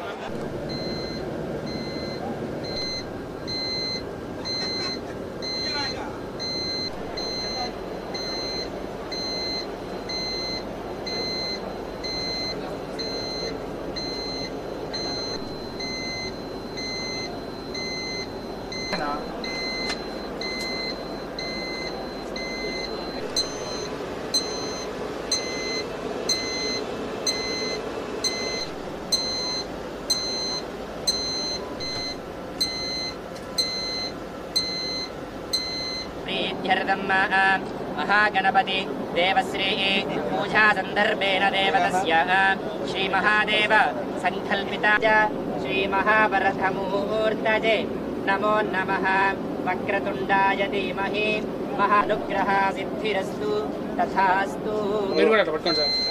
प्रीत्यर्थं महागणपति देवश्री पूजा सन्दर्भेन देवतस्य श्रीमहादेव सङ्कल्पिता च श्रीमहावरथमुहूर्तजे नमो नमः वक्रतुण्डाय धीमहि महानुग्रह सिद्धिरस्तु तथास्तु మీరు కూడా అట్లా పట్టుకోండి సార్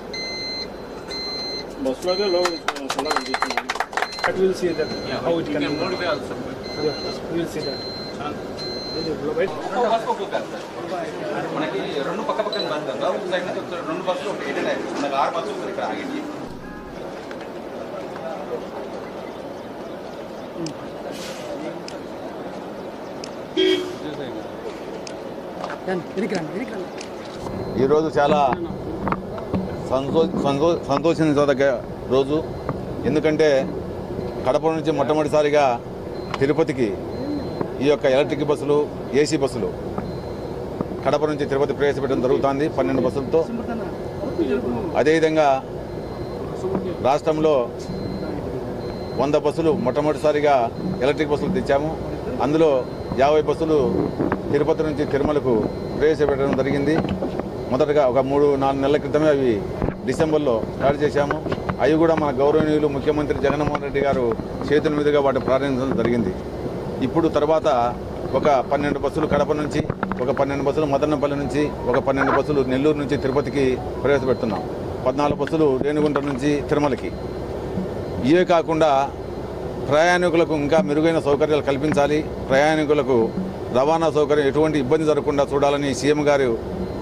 బస్సులోనే లోపల సొంతంగా కనిపిస్తుంది But we'll see that how it can be. Yeah, we'll see that. Right? మనకి రెండు పక్క పక్కన బస్సు కదా ఒక సైడ్ నుంచి ఒక రెండు బస్సులు ఒకటి ఎయిట్ టైం మనకి ఆరు బస్సులు ఉన్నాయి ఇక్కడ ఆగింది ఈరోజు చాలా సంతో సంతో సంతోషించదగ్గ రోజు ఎందుకంటే కడప నుంచి మొట్టమొదటిసారిగా తిరుపతికి ఈ యొక్క ఎలక్ట్రిక్ బస్సులు ఏసీ బస్సులు కడప నుంచి తిరుపతి ప్రవేశపెట్టడం జరుగుతుంది పన్నెండు బస్సులతో అదేవిధంగా రాష్ట్రంలో వంద బస్సులు మొట్టమొదటిసారిగా ఎలక్ట్రిక్ బస్సులు తెచ్చాము అందులో యాభై బస్సులు తిరుపతి నుంచి తిరుమలకు ప్రవేశపెట్టడం జరిగింది మొదటగా ఒక మూడు నాలుగు నెలల క్రితమే అవి డిసెంబర్లో స్టార్ట్ చేశాము అవి కూడా మన గౌరవనీయులు ముఖ్యమంత్రి జగన్మోహన్ రెడ్డి గారు చేతుల మీదుగా వాటిని ప్రారంభించడం జరిగింది ఇప్పుడు తర్వాత ఒక పన్నెండు బస్సులు కడప నుంచి ఒక పన్నెండు బస్సులు మదనపల్లి నుంచి ఒక పన్నెండు బస్సులు నెల్లూరు నుంచి తిరుపతికి ప్రవేశపెడుతున్నాం పద్నాలుగు బస్సులు రేణిగుంట నుంచి తిరుమలకి ఇవే కాకుండా ప్రయాణికులకు ఇంకా మెరుగైన సౌకర్యాలు కల్పించాలి ప్రయాణికులకు రవాణా సౌకర్యం ఎటువంటి ఇబ్బంది జరగకుండా చూడాలని సీఎం గారు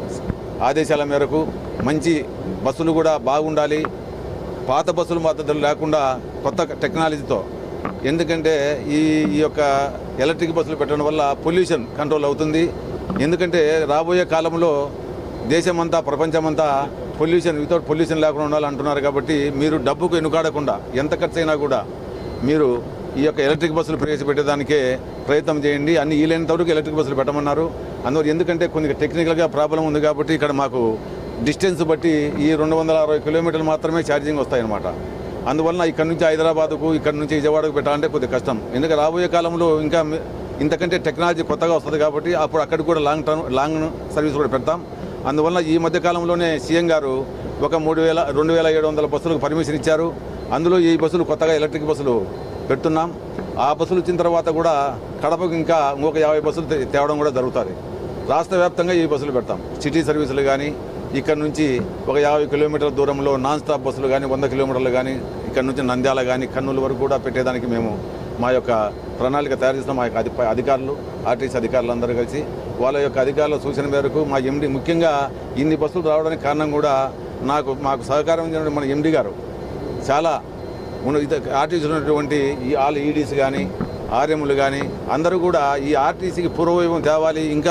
ఆదేశాల మేరకు మంచి బస్సులు కూడా బాగుండాలి పాత బస్సులు మద్దతులు లేకుండా కొత్త టెక్నాలజీతో ఎందుకంటే ఈ ఈ యొక్క ఎలక్ట్రిక్ బస్సులు పెట్టడం వల్ల పొల్యూషన్ కంట్రోల్ అవుతుంది ఎందుకంటే రాబోయే కాలంలో దేశమంతా ప్రపంచమంతా పొల్యూషన్ వితౌట్ పొల్యూషన్ లేకుండా ఉండాలంటున్నారు కాబట్టి మీరు డబ్బుకు ఎన్నుకాడకుండా ఎంత ఖర్చు అయినా కూడా మీరు ఈ యొక్క ఎలక్ట్రిక్ బస్సులు ప్రవేశపెట్టేదానికే ప్రయత్నం చేయండి అన్ని వీలైనంత వరకు ఎలక్ట్రిక్ బస్సులు పెట్టమన్నారు అందువల్ల ఎందుకంటే కొన్ని టెక్నికల్గా ప్రాబ్లం ఉంది కాబట్టి ఇక్కడ మాకు డిస్టెన్స్ బట్టి ఈ రెండు వందల అరవై కిలోమీటర్లు మాత్రమే ఛార్జింగ్ వస్తాయన్నమాట అందువలన ఇక్కడ నుంచి హైదరాబాద్కు ఇక్కడ నుంచి విజయవాడకు పెట్టాలంటే కొద్దిగా కష్టం ఎందుకంటే రాబోయే కాలంలో ఇంకా మీ- ఇంతకంటే టెక్నాలజీ కొత్తగా వస్తుంది కాబట్టి అప్పుడు అక్కడికి కూడా లాంగ్ టర్మ్ లాంగ్ సర్వీస్ కూడా పెడతాం అందువల్ల ఈ మధ్య కాలంలోనే సీఎం గారు ఒక మూడు వేల రెండు వేల ఏడు వందల బస్సులకు పర్మిషన్ ఇచ్చారు అందులో ఈ బస్సులు కొత్తగా ఎలక్ట్రిక్ బస్సులు పెడుతున్నాం ఆ బస్సులు వచ్చిన తర్వాత కూడా కడపకు ఇంకా ఇంకొక యాభై బస్సులు తే- తేవడం కూడా జరుగుతుంది రాష్ట్ర వ్యాప్తంగా ఈ బస్సులు పెడతాం సిటీ సర్వీసులు కానీ ఇక్కడ నుంచి ఒక యాభై కిలోమీటర్ల దూరంలో నాన్ స్టాప్ బస్సులు కానీ వంద కిలోమీటర్లు కానీ ఇక్కడ నుంచి నంద్యాల కానీ కర్నూలు వరకు కూడా పెట్టేదానికి మేము మా యొక్క ప్రణాళిక తయారు చేసిన మా యొక్క అధి అధికారులు ఆర్టీసీ అధికారులు అందరూ కలిసి వాళ్ళ యొక్క అధికారుల సూచన మేరకు మా ఎండి ముఖ్యంగా ఇన్ని బస్సులు రావడానికి కారణం కూడా నాకు మాకు సహకారం ఇచ్చినటువంటి మన ఎండి గారు చాలా ఉన్న- ఇత- ఆర్టీసీలో ఉన్నటువంటి ఈ ఆల్ ఈడీస్ కానీ ఆర్ఎంలు కానీ అందరూ కూడా ఈ ఆర్టీసీకి పూర్వవైభవం తేవాలి ఇంకా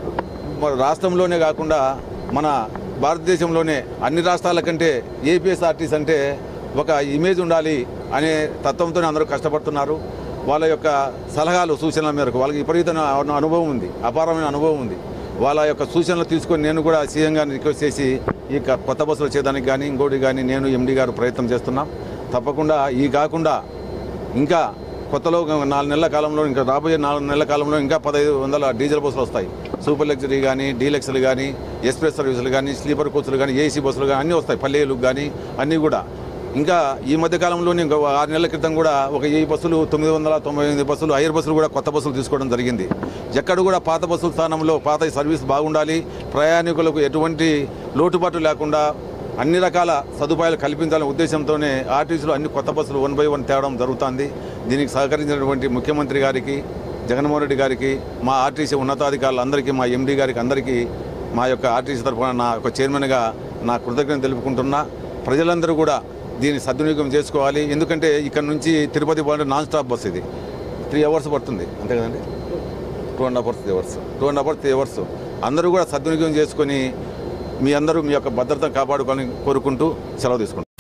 మన రాష్ట్రంలోనే కాకుండా మన భారతదేశంలోనే అన్ని రాష్ట్రాల కంటే ఏపీఎస్ఆర్టీసీ అంటే ఒక ఇమేజ్ ఉండాలి అనే తత్వంతో అందరూ కష్టపడుతున్నారు వాళ్ళ యొక్క సలహాలు సూచనల మేరకు వాళ్ళకి విపరీతమైన అను- అనుభవం ఉంది అపారమైన అనుభవం ఉంది వాళ్ళ యొక్క సూచనలు తీసుకొని నేను కూడా సీఎం గారిని రిక్వెస్ట్ చేసి ఈ క- కొత్త బస్సులు వచ్చేదానికి కానీ ఇంకోటి కానీ నేను ఎండి గారు ప్రయత్నం చేస్తున్నాం తప్పకుండా ఈ కాకుండా ఇంకా కొత్తలో ఒక నాలుగు నెలల కాలంలో ఇంకా రాబోయే నాలుగు నెలల కాలంలో ఇంకా పదహైదు వందల డీజిల్ బస్సులు వస్తాయి సూపర్ లగ్జరీ కానీ డీలక్స్లు కానీ ఎక్స్ప్రెస్ సర్వీసులు కానీ స్లీపర్ కోచ్లు కానీ ఏసీ బస్సులు కానీ అన్నీ వస్తాయి పల్లెలకు కానీ అన్నీ కూడా ఇంకా ఈ మధ్య కాలంలోనే ఇంకా ఆరు నెలల క్రితం కూడా ఒక ఈ బస్సులు తొమ్మిది వందల తొంభై ఎనిమిది బస్సులు హైర్ బస్సులు కూడా కొత్త బస్సులు తీసుకోవడం జరిగింది ఎక్కడ కూడా పాత బస్సుల స్థానంలో పాత సర్వీస్ బాగుండాలి ప్రయాణికులకు ఎటువంటి లోటుపాటు లేకుండా అన్ని రకాల సదుపాయాలు కల్పించాలనే ఉద్దేశంతోనే ఆర్టీసీలో అన్ని కొత్త బస్సులు వన్ బై వన్ తేవడం జరుగుతుంది దీనికి సహకరించినటువంటి ముఖ్యమంత్రి గారికి జగన్మోహన్ రెడ్డి గారికి మా ఆర్టీసీ ఉన్నతాధికారులందరికీ మా ఎండీ గారికి అందరికీ మా యొక్క ఆర్టీసీ తరఫున నా యొక్క చైర్మన్గా నా కృతజ్ఞత తెలుపుకుంటున్నా ప్రజలందరూ కూడా దీన్ని సద్వినియోగం చేసుకోవాలి ఎందుకంటే ఇక్కడ నుంచి తిరుపతి పోవాలంటే నాన్ స్టాప్ బస్ ఇది త్రీ అవర్స్ పడుతుంది అంతే కదండి two and half hours three hours two and half hours three hours అందరూ కూడా సద్వినియోగం చేసుకొని మీ అందరూ మీ యొక్క భద్రతను కాపాడుకొని కోరుకుంటూ సెలవు తీసుకుంటాం